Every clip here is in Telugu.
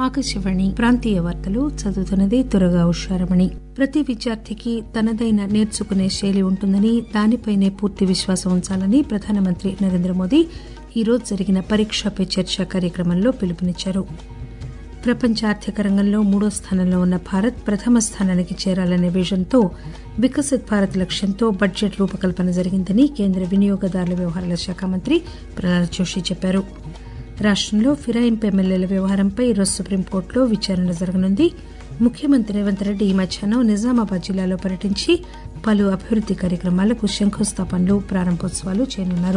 ఆకాశవాణి ప్రాంతీయ వార్తలు చదువుతున్నది త్వరగా ఉషారమణి ప్రతి విద్యార్థికి తనదైన నేర్చుకునే శైలి ఉంటుందని దానిపైనే పూర్తి విశ్వాసం ఉంచాలని ప్రధానమంత్రి నరేంద్ర మోదీ ఈరోజు జరిగిన పరీక్ష పే చర్చ కార్యక్రమంలో పిలుపునిచ్చారు ప్రపంచ ఆర్థిక రంగంలో మూడో స్థానంలో ఉన్న భారత్ ప్రథమ స్థానానికి చేరాలనే విజన్తో వికసిత్ భారత్ లక్ష్యంతో బడ్జెట్ రూపకల్పన జరిగిందని కేంద్ర వినియోగదారుల వ్యవహారాల శాఖ మంత్రి ప్రహ్లాద్ జోషి చెప్పారు రాష్టంలో ఫిరాయింపు ఎమ్మెల్యేల వ్యవహారంపై ఈరోజు సుప్రీంకోర్టులో విచారణ జరగనుంది ముఖ్యమంత్రి రేవంత్ రెడ్డి ఈ మధ్యాహ్నం నిజామాబాద్ జిల్లాలో పర్యటించి పలు అభివృద్ది కార్యక్రమాలకు శంకుస్థాపనలు ప్రారంభోత్సవాలు చేయనున్నారు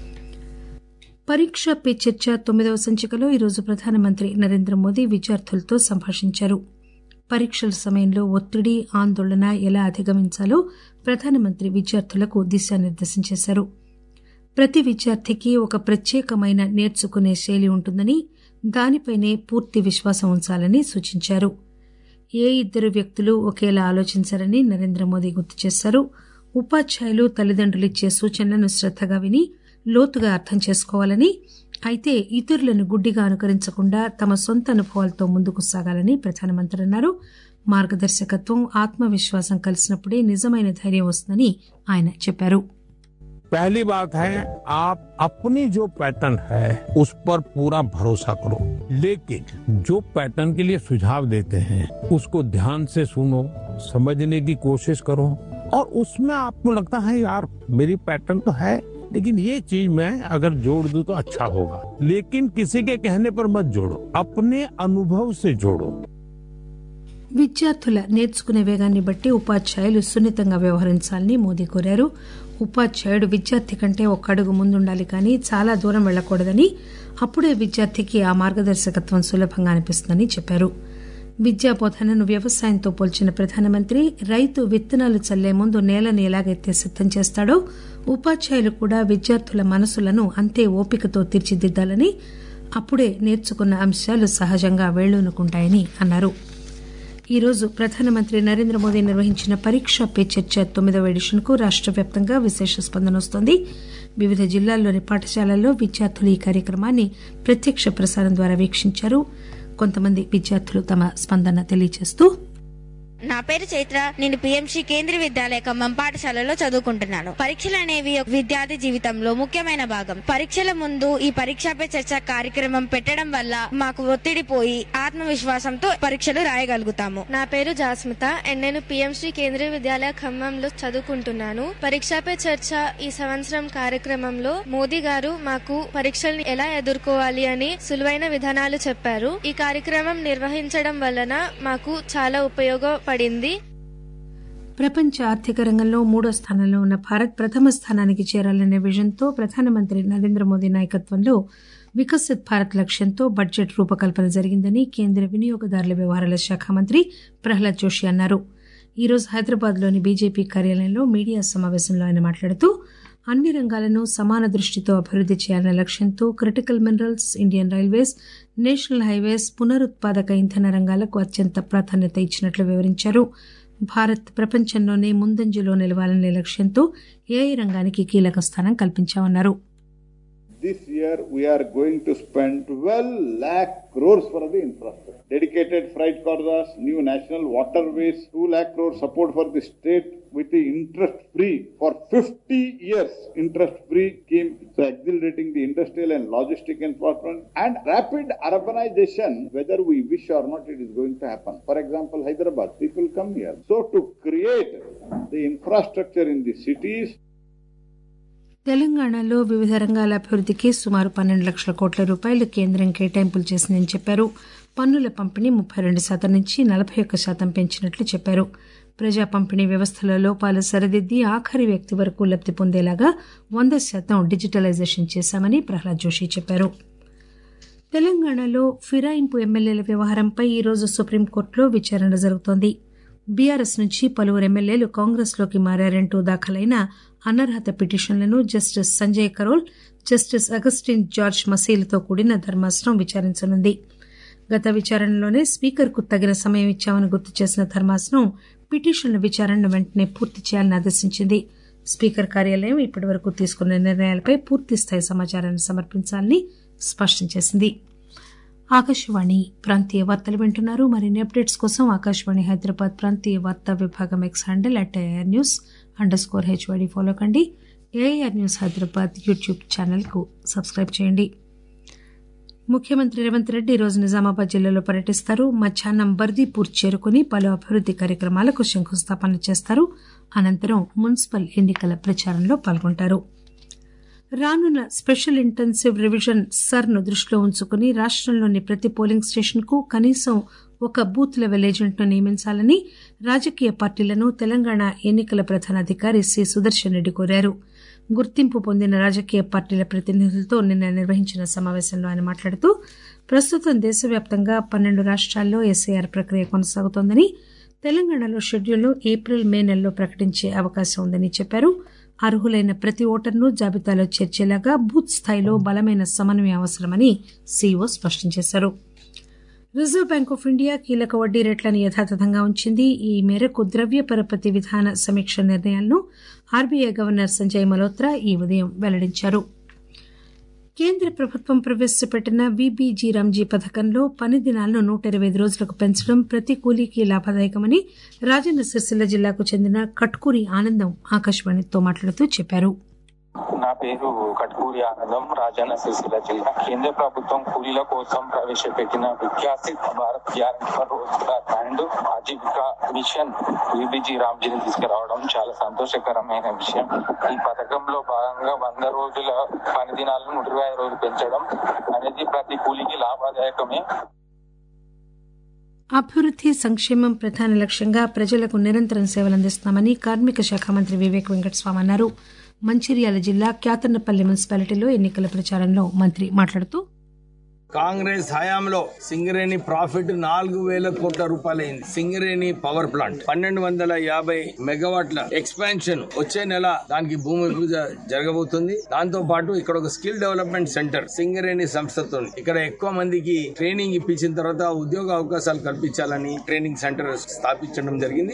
పరీక్ష పే చర్చ తొమ్మిదవ సంచికలో ఈరోజు ప్రధానమంత్రి నరేంద్ర మోదీ విద్యార్థులతో సంభాషించారు పరీక్షల సమయంలో ఒత్తిడి ఆందోళన ఎలా అధిగమించాలో ప్రధానమంత్రి విద్యార్థులకు దిశానిర్దేశం చేశారు ప్రతి విద్యార్థికి ఒక ప్రత్యేకమైన నేర్చుకునే శైలి ఉంటుందని దానిపైనే పూర్తి విశ్వాసం ఉంచాలని సూచించారు ఏ ఇద్దరు వ్యక్తులు ఒకేలా ఆలోచించారని నరేంద్ర మోదీ గుర్తు చేశారు ఉపాధ్యాయులు తల్లిదండ్రులు ఇచ్చే సూచనలను శ్రద్దగా విని లోతుగా అర్థం చేసుకోవాలని అయితే ఇతరులను గుడ్డిగా అనుకరించకుండా తమ సొంత అనుభవాలతో ముందుకు సాగాలని ప్రధానమంత్రి అన్నారు మార్గదర్శకత్వం ఆత్మవిశ్వాసం కలిసినప్పుడే నిజమైన ధైర్యం వస్తుందని ఆయన చెప్పారు पहली बात है आप अपनी जो पैटर्न है उस पर पूरा भरोसा करो लेकिन जो पैटर्न के लिए सुझाव देते हैं उसको ध्यान से सुनो समझने की कोशिश करो और उसमें आपको लगता है यार मेरी पैटर्न तो है लेकिन ये चीज मैं अगर जोड़ दूं तो अच्छा होगा लेकिन किसी के कहने पर मत जोड़ो अपने अनुभव से जोड़ो విద్యార్థుల నేర్చుకునే వేగాన్ని బట్టి ఉపాధ్యాయులు సున్నితంగా వ్యవహరించాలని మోదీ కోరారు ఉపాధ్యాయుడు విద్యార్థి కంటే ఒక్క అడుగు ముందుండాలి కానీ చాలా దూరం వెళ్లకూడదని అప్పుడే విద్యార్థికి ఆ మార్గదర్శకత్వం సులభంగా అనిపిస్తుందని చెప్పారు విద్యా బోధనను వ్యవసాయంతో పోల్చిన ప్రధానమంత్రి రైతు విత్తనాలు చల్లే ముందు నేలను ఎలాగైతే సిద్దం చేస్తాడో ఉపాధ్యాయులు కూడా విద్యార్థుల మనసులను అంతే ఓపికతో తీర్చిదిద్దాలని అప్పుడే నేర్చుకున్న అంశాలు సహజంగా వేళ్లూనుకుంటాయని అన్నారు ఈరోజు ప్రధానమంత్రి నరేంద్ర మోదీ నిర్వహించిన పరీక్ష పే చర్చ తొమ్మిదవ ఎడిషన్ కు రాష్ట వ్యాప్తంగా విశేష స్పందన వస్తోంది వివిధ జిల్లాల్లోని పాఠశాలల్లో విద్యార్థులు ఈ కార్యక్రమాన్ని ప్రత్యక్ష ప్రసారం ద్వారా వీక్షించారు కొంతమంది విద్యార్థులు తమ స్పందన తెలియజేస్తూ నా పేరు చైత్ర నేను పిఎంసి కేంద్రీయ విద్యాలయ ఖమ్మం పాఠశాలలో చదువుకుంటున్నాను పరీక్షలు అనేవి ఒక విద్యార్థి జీవితంలో ముఖ్యమైన భాగం పరీక్షల ముందు ఈ పరీక్షపై చర్చ కార్యక్రమం పెట్టడం వల్ల మాకు ఒత్తిడి పోయి ఆత్మవిశ్వాసంతో పరీక్షలు రాయగలుగుతాము నా పేరు జాస్మిత అండ్ నేను పిఎంశ్రీ కేంద్రీయ విద్యాలయ ఖమ్మంలో చదువుకుంటున్నాను పరీక్షపై చర్చ ఈ సంవత్సరం కార్యక్రమంలో మోదీ గారు మాకు పరీక్షల్ని ఎలా ఎదుర్కోవాలి అని సులువైన విధానాలు చెప్పారు ఈ కార్యక్రమం నిర్వహించడం వలన మాకు చాలా ఉపయోగపడింది ప్రపంచ ఆర్థిక రంగంలో మూడో స్థానంలో ఉన్న భారత్ ప్రథమ స్థానానికి చేరాలనే విజన్తో ప్రధానమంత్రి నరేంద్ర మోదీ నాయకత్వంలో వికసిత్ భారత్ లక్ష్యంతో బడ్జెట్ రూపకల్పన జరిగిందని కేంద్ర వినియోగదారుల వ్యవహారాల శాఖ మంత్రి ప్రహ్లాద్ జోషి అన్నారు ఈరోజు హైదరాబాద్లోని బీజేపీ కార్యాలయంలో మీడియా సమావేశంలో ఆయన మాట్లాడుతూ అన్ని రంగాలను సమాన దృష్టితో అభివృద్ది చేయాలనే లక్ష్యంతో critical minerals Indian railways national highways పునరుత్పాదక ఇంధన రంగాలకు అత్యంత ప్రాధాన్యత ఇచ్చినట్లు వివరించారు భారత్ ప్రపంచంలోనే ముందంజలో నిలవాలనే లక్ష్యంతో ఏఐ రంగానికి కీలక స్థానం కల్పించామన్నారు This year we are going to spend 12 lakh crores for the infrastructure. Dedicated freight corridors, new national waterways, 2 lakh crore support for the state with the interest free for 50 years interest free scheme. So accelerating the industrial and logistic enforcement and rapid urbanization, whether we wish or not, it is going to happen. For example, Hyderabad, people come here. So to create the infrastructure in the cities, తెలంగాణలో వివిధ రంగాల అభివృద్దికి సుమారు పన్నెండు లక్షల కోట్ల రూపాయలు కేంద్రం కేటాయింపులు చేసిందని చెప్పారు పన్నుల పంపిణీ ముప్పై రెండు శాతం నుంచి నలభై ఒక్క శాతం పెంచినట్లు చెప్పారు ప్రజా పంపిణీ వ్యవస్థలో లోపాలు సరిదిద్ది ఆఖరి వ్యక్తి వరకు లబ్ది పొందేలాగా వంద శాతం డిజిటలైజేషన్ చేశామని ప్రహ్లాద్ జోషి చెప్పారు తెలంగాణలో ఫిరాయింపు ఎమ్మెల్యేల వ్యవహారంపై ఈరోజు సుప్రీంకోర్టులో విచారణ జరుగుతోంది బీఆర్ఎస్ నుంచి పలువురు ఎమ్మెల్యేలు కాంగ్రెస్ లోకి మారారంటూ దాఖలైన అనర్హత పిటిషన్లను justice Sanjay Karol justice Augustine George మసీలతో కూడిన ధర్మాసనం విచారించనుంది గత విచారణలోనే స్పీకర్ కు తగిన సమయం ఇచ్చామని గుర్తు చేసిన ధర్మాసనం పిటిషన్ల విచారణను వెంటనే పూర్తి చేయాలని ఆదేశించింది స్పీకర్ కార్యాలయం ఇప్పటివరకు తీసుకున్న నిర్ణయాలపై పూర్తిస్థాయి సమాచారాన్ని సమర్పించాలని స్పష్టం చేసింది ఆకాశవాణి ప్రాంతీయ వార్తలు వింటున్నారు మరిన్ని అప్డేట్స్ కోసం ఆకాశవాణి హైదరాబాద్ ప్రాంతీయ వార్తా విభాగం X handle at AR news under score HYD follow కండి AR news Hyderabad YouTube channel కు సబ్స్క్రైబ్ చేయండి ముఖ్యమంత్రి రేవంత్ రెడ్డి ఈరోజు నిజామాబాద్ జిల్లాలో పర్యటిస్తారు మధ్యాహ్నం బర్దీపూర్ చేరుకుని పలు అభివృద్ది కార్యక్రమాలకు శంకుస్థాపన చేస్తారు అనంతరం మున్సిపల్ ఎన్నికల ప్రచారంలో పాల్గొంటారు రానున్న స్పెషల్ ఇంటెన్సివ్ రివిజన్ సర్ ను దృష్టిలో ఉంచుకుని రాష్టంలోని ప్రతి పోలింగ్ స్టేషన్ కు కనీసం ఒక బూత్ లెవెల్ ఏజెంట్ ను నియమించాలని రాజకీయ పార్టీలను తెలంగాణ ఎన్నికల ప్రధానాధికారి సి సుదర్శన్ రెడ్డి కోరారు గుర్తింపు పొందిన రాజకీయ పార్టీల ప్రతినిధులతో నిన్న నిర్వహించిన సమావేశంలో ఆయన మాట్లాడుతూ ప్రస్తుతం దేశవ్యాప్తంగా పన్నెండు రాష్ట్రాల్లో ఎస్ఐఆర్ ప్రక్రియ కొనసాగుతోందని తెలంగాణలో షెడ్యూల్ను ఏప్రిల్ మే నెలలో ప్రకటించే అవకాశం ఉందని చెప్పారు అర్హులైన ప్రతి ఓటర్ను జాబితాలో చేర్చేలాగా బూత్ స్థాయిలో బలమైన సమన్వయం అవసరమని సీఈఓ స్పష్టం చేశారు రిజర్వ్ బ్యాంక్ ఆఫ్ ఇండియా కీలక వడ్డీ రేట్లను యథాతథంగా ఉంచింది ఈ మేరకు ద్రవ్య పరపతి విధాన సమీక్ష నిర్ణయాలను ఆర్బీఐ గవర్నర్ సంజయ్ మల్హోత్రా ఈ ఉదయం వెల్లడించారు కేంద్ర ప్రభుత్వం ప్రవేశపెట్టిన వీబీజీ రామ్జీ పథకంలో పని దినాలను నూట ఇరవై ఐదు రోజులకు పెంచడం ప్రతి కూలీకి లాభదాయకమని రాజన్న సిరిసిల్ల జిల్లాకు చెందిన కట్కూరి ఆనందం ఆకాశవాణితో మాట్లాడుతూ చెప్పారు నా పేరు కట్కూరి ఆనందం రాజన్న సిరిసిల్ల జిల్లా కేంద్ర ప్రభుత్వం కూలీల కోసం ప్రవేశపెట్టిన Viksit Bharat guarantee for Rozgar and Ajeevika mission VBG రామ్జీని తీసుకురావడం చాలా సంతోషకరమైన విషయం ఈ పథకంలో భాగంగా వంద రోజుల పని దినాలను నూట ఇరవై రోజులు పెంచడం అనేది ప్రతి కూలీకి లాభదాయకమే అభివృద్ది సంక్షేమం ప్రధాన లక్ష్యంగా ప్రజలకు నిరంతరం సేవలందిస్తున్నామని కార్మిక శాఖ మంత్రి వివేక్ వెంకటస్వామి అన్నారు మంచిర్యాల జిల్లా క్యాతన్నపల్లి మున్సిపాలిటీలో ఎన్నికల ప్రచారంలో మంత్రి మాట్లాడుతూ కాంగ్రెస్ హయాంలో సింగరేణి ప్రాఫిట్ నాలుగు వేల కోట్ల రూపాయలైంది సింగరేణి పవర్ ప్లాంట్ పన్నెండు వందల యాభై మెగావాట్ల ఎక్స్పాన్షన్ వచ్చే నెల దానికి భూమి పూజ జరగబోతుంది దాంతో పాటు ఇక్కడ ఒక స్కిల్ డెవలప్మెంట్ సెంటర్ సింగరేణి సంస్థతో ఇక్కడ ఎక్కువ మందికి ట్రైనింగ్ ఇప్పించిన తర్వాత ఉద్యోగ అవకాశాలు కల్పించాలని ట్రైనింగ్ సెంటర్ స్థాపించడం జరిగింది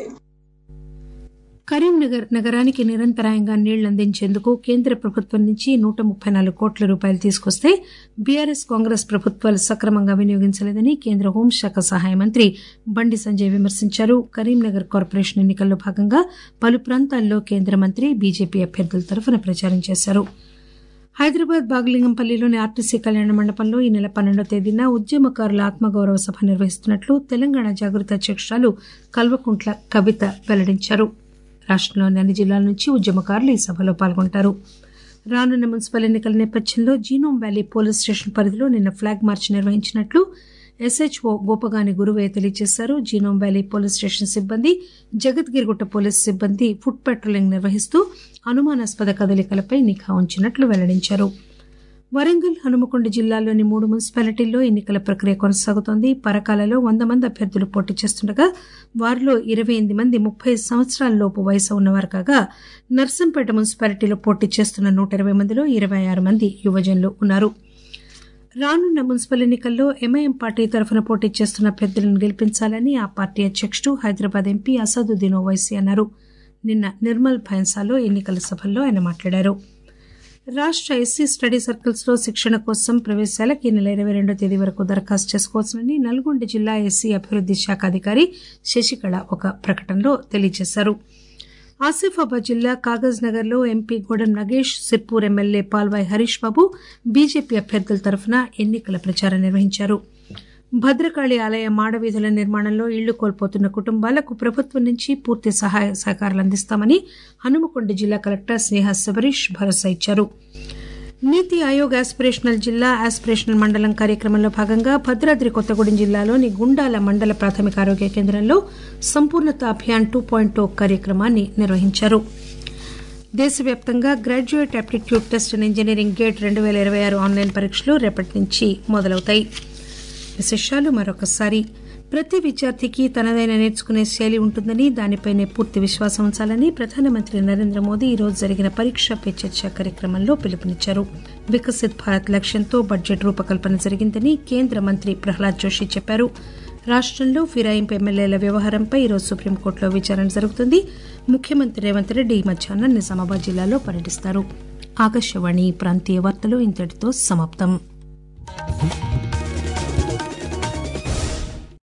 కరీంనగర్ నగరానికి నిరంతరాయంగా నీళ్లు అందించేందుకు కేంద్ర ప్రభుత్వం నుంచి నూట ముప్పై నాలుగు కోట్ల రూపాయలు తీసుకొస్తే బీఆర్ఎస్ కాంగ్రెస్ ప్రభుత్వాలు సక్రమంగా వినియోగించలేదని కేంద్ర హోంశాఖ సహాయ మంత్రి బండి సంజయ్ విమర్శించారు కరీంనగర్ కార్పొరేషన్ ఎన్నికల్లో భాగంగా పలు ప్రాంతాల్లో కేంద్ర మంత్రి బీజేపీ అభ్యర్థుల తరఫున ప్రచారం చేశారు హైదరాబాద్ బాగలింగంపల్లిలోని ఆర్టీసీ కళ్యాణ మండపంలో ఈ నెల పన్నెండో తేదీన ఉద్యమకారుల ఆత్మగౌరవ సభ నిర్వహిస్తున్నట్లు తెలంగాణ జాగృతి అధ్యక్షురాలు కల్వకుంట్ల కవిత వెల్లడించారు రాష్టంలోని అన్ని జిల్లాల నుంచి ఉద్యమకారులు ఈ సభలో పాల్గొంటారు రానున్న మున్సిపల్ ఎన్నికల నేపథ్యంలో జీనోమ్ వ్యాలీ పోలీస్ స్టేషన్ పరిధిలో నిన్న ఫ్లాగ్ మార్చ్ నిర్వహించినట్లు ఎస్హెచ్ఓ గోపగాని గురువయ్య తెలియజేశారు జీనోమ్ వ్యాలీ పోలీస్ స్టేషన్ సిబ్బంది జగద్గిరిగుట్ట పోలీస్ సిబ్బంది ఫుట్ పెట్రోలింగ్ నిర్వహిస్తూ అనుమానాస్పద కదలికలపై నిఘా ఉంచినట్లు వెల్లడించారు వరంగల్ హనుమకొండ జిల్లాల్లోని మూడు మున్సిపాలిటీల్లో ఎన్నికల ప్రక్రియ కొనసాగుతోంది పరకాలలో వంద మంది అభ్యర్థులు పోటీ చేస్తుండగా వారిలో ఇరవై ఎనిమిది మంది ముప్పై సంవత్సరాల లోపు వయసు ఉన్నవారు కాగా నర్సంపేట మున్సిపాలిటీలో పోటీ చేస్తున్న నూట ఇరవై మందిలో ఇరవై ఆరు మంది యువజనులు ఉన్నారు రానున్న మున్సిపల్ ఎన్నికల్లో ఎంఐఎం పార్టీ తరఫున పోటీ చేస్తున్న అభ్యర్థులను గెలిపించాలని ఆ పార్టీ అధ్యకుడు హైదరాబాద్ ఎంపీ అసదుద్దీన్ ఓవైసీ అన్నారు నిన్న నిర్మల్ భైన్సాలో ఎన్నికల సభల్లో ఆయన మాట్లాడారు రాష్ట ఎస్సీ స్టడీ సర్కిల్స్ లో శిక్షణ కోసం ప్రవేశాలకు ఈ నెల ఇరవై రెండో తేదీ వరకు దరఖాస్తు చేసుకోవచ్చునని నల్గొండ జిల్లా ఎస్సీ అభివృద్ది శాఖ అధికారి శశికళ ఒక ప్రకటనలో తెలియజేశారు ఆసిఫాబాద్ జిల్లా కాగజ్ నగర్ లో MP Godam Nagesh Sirpur MLA Palvai Harish Babu BJP అభ్యర్థుల తరఫున ఎన్నికల ప్రచారం నిర్వహించారు భద్రకాళి ఆలయ మాడవీధుల నిర్మాణంలో ఇళ్లు కోల్పోతున్న కుటుంబాలకు ప్రభుత్వం నుంచి పూర్తి సహాయ సహకారాలు అందిస్తామని హనుమకొండ జిల్లా కలెక్టర్ స్నేహ శబరీష్ భరోసా ఇచ్చారు నీతి ఆయోగ్ ఆస్పిరేషనల్ జిల్లా ఆస్పిరేషనల్ మండలం కార్యక్రమంలో భాగంగా భద్రాద్రి కొత్తగూడెం జిల్లాలోని గుండాల మండల ప్రాథమిక ఆరోగ్య కేంద్రంలో సంపూర్ణత అభియాన్ టూ పాయింట్ కార్యక్రమాన్ని నిర్వహించారు దేశవ్యాప్తంగా graduate aptitude test in engineering GATE రెండు వేల ఇరవై ఆరు ఆన్లైన్ పరీక్షలు రేపటి నుంచి మొదలవుతాయి విశేషాలు మరొకసారి ప్రతి విద్యార్థికి తనదైన నేర్చుకునే శైలి ఉంటుందని దానిపైనే పూర్తి విశ్వాసం ఉంచాలని ప్రధానమంత్రి నరేంద్ర మోదీ ఈ రోజు జరిగిన పరీక్ష పే చర్చ కార్యక్రమంలో పిలుపునిచ్చారు వికసిత్ భారత్ లక్ష్యంతో బడ్జెట్ రూపకల్పన జరిగిందని కేంద్ర మంత్రి ప్రహ్లాద్ జోషి చెప్పారు రాష్టంలో ఫిరాయింపు ఎమ్మెల్యేల వ్యవహారంపై ఈరోజు సుప్రీంకోర్టులో విచారణ జరుగుతుంది ముఖ్యమంత్రి రేవంత్ రెడ్డి ఈ మధ్యాహ్నం నిజామాబాద్ జిల్లాలో పర్యటిస్తారు ఆకాశవాణి ప్రాంతీయ వార్తలు ఇంతటితో సమాప్తం